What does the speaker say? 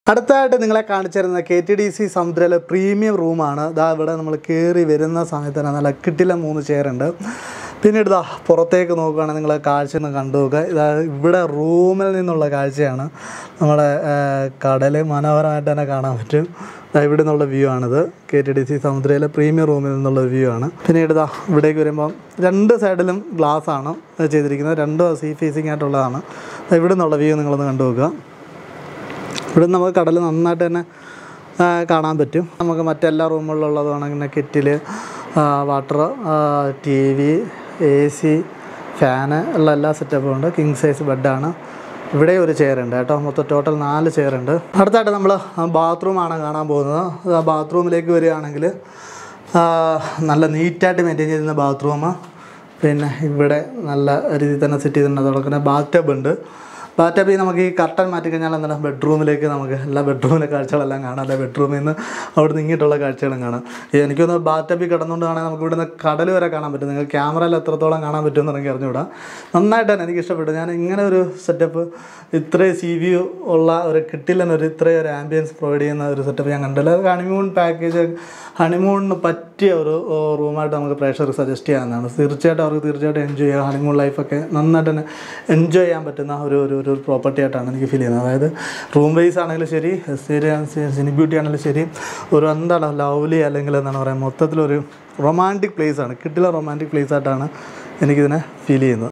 അടുത്തതായിട്ട് നിങ്ങളെ കാണിച്ചു തരുന്നത് കെ ടി ഡി സി സമുദ്രയിലെ പ്രീമിയം റൂമാണ് ഇതാ ഇവിടെ നമ്മൾ കയറി വരുന്ന സമയത്ത് തന്നെ നല്ല കിട്ടില്ല മൂന്ന് ചെയറുണ്ട് പിന്നീട് ഇതാ പുറത്തേക്ക് നോക്കുകയാണെങ്കിൽ നിങ്ങൾ കാഴ്ച ഒന്ന് കണ്ടു നോക്കുക ഇതാ ഇവിടെ റൂമിൽ നിന്നുള്ള കാഴ്ചയാണ് നമ്മുടെ കടൽ മനോഹരമായിട്ട് തന്നെ കാണാൻ പറ്റും ദാ ഇവിടെ നിന്നുള്ള വ്യൂ ആണിത് കെ ടി ഡി സി സമുദ്രയിലെ പ്രീമിയം റൂമിൽ നിന്നുള്ള വ്യൂ ആണ് പിന്നീട് ഇതാ ഇവിടേക്ക് വരുമ്പം രണ്ട് സൈഡിലും ഗ്ലാസ് ആണ് ഇത് ചെയ്തിരിക്കുന്നത് രണ്ടും സീ ഫേസിങ് ആയിട്ടുള്ളതാണ് ദാ ഇവിടെ നിന്നുള്ള വ്യൂ നിങ്ങളൊന്ന് കണ്ടു നോക്കുക ഇവിടെ നമുക്ക് കടൽ നന്നായിട്ട് തന്നെ ആ, കാണാൻ പറ്റും നമുക്ക് മറ്റെല്ലാ റൂമുകളിലുള്ളതാണ് ഇങ്ങനെ kettle water T V A C fan ഉള്ള എല്ലാ സെറ്റപ്പും ഉണ്ട് കിങ് സൈസ് ബെഡാണ് ഇവിടെ ഒരു ചെയർ ഉണ്ട് കേട്ടോ മൊത്തം ടോട്ടൽ നാല് ചെയർ ഉണ്ട് അടുത്തായിട്ട് നമ്മൾ ബാത്റൂമാണ് കാണാൻ പോകുന്നത് ആ ബാത്റൂമിലേക്ക് വരികയാണെങ്കിൽ ആ, നല്ല നീറ്റായിട്ട് മെയിൻറ്റെയിൻ ചെയ്യുന്ന ബാത്റൂം പിന്നെ ഇവിടെ നല്ല രീതിയിൽ തന്നെ സെറ്റ് ചെയ്തിട്ടുണ്ട് അതോടൊപ്പം തന്നെ ബാത്ത് ടബ് ഉണ്ട് ബാത്ത് ടബിൽ നമുക്ക് ഈ കർട്ടൻ മാറ്റി കഴിഞ്ഞാൽ എന്താണ് ബെഡ്റൂമിലേക്ക് നമുക്ക് എല്ലാ ബെഡ്റൂമിലെ കാഴ്ചകളെല്ലാം കാണാം അല്ലെ ബെഡ്റൂമിൽ നിന്ന് അവിടെ നിന്ന് ഇങ്ങിട്ടുള്ള കാഴ്ചകളും കാണാം ഈ എനിക്കൊന്ന് ബാത്ത് ടബിൽ കിടന്നുകൊണ്ട് കാണാൻ നമുക്ക് ഇവിടുന്ന് കടൽ വരെ കാണാൻ പറ്റും നിങ്ങൾക്ക് ക്യാമറയിൽ എത്രത്തോളം കാണാൻ പറ്റുമെന്ന് എനിക്ക് അറിഞ്ഞുകൂടാ നന്നായിട്ട് തന്നെ എനിക്ക് ഇഷ്ടപ്പെട്ടു ഞാൻ ഇങ്ങനെ ഒരു സെറ്റപ്പ് ഇത്രയും സി വി ഉള്ള ഒരു കിട്ടില്ലെന്ന് ഒരു ഇത്രയും ഒരു ആംബിയൻസ് പ്രൊവൈഡ് ചെയ്യുന്ന ഒരു സെറ്റപ്പ് ഞാൻ കണ്ടില്ല അത് ഹണിമൂൺ പാക്കേജ് ഹണിമൂണിന് പറ്റിയ ഒരു ഓ, റൂമായിട്ട് നമുക്ക് പ്രേക്ഷകർ സജസ്റ്റ് ചെയ്യാവുന്നതാണ് തീർച്ചയായിട്ടും അവർക്ക് തീർച്ചയായിട്ടും എൻജോയ് ചെയ്യാം ഹണിമൂൺ ലൈഫൊക്കെ നന്നായിട്ട് തന്നെ എൻജോയ് ചെയ്യാൻ പറ്റുന്ന ഒരു ഒരു ഒരു പ്രോപ്പർട്ടി ആയിട്ടാണ് എനിക്ക് ഫീൽ ചെയ്യുന്നത് അതായത് റൂം വൈസ് ആണെങ്കിലും ശരി സിനി ബ്യൂട്ടി ആണെങ്കിലും ശരി ഒരു എന്താണ് ലവ്ലി അല്ലെങ്കിൽ എന്താണ് പറയുക മൊത്തത്തിലൊരു റൊമാൻറ്റിക് പ്ലേസ് ആണ് കിട്ടില്ല റൊമാൻറ്റിക് പ്ലേസ് ആയിട്ടാണ് എനിക്കിതിനെ ഫീൽ ചെയ്യുന്നത്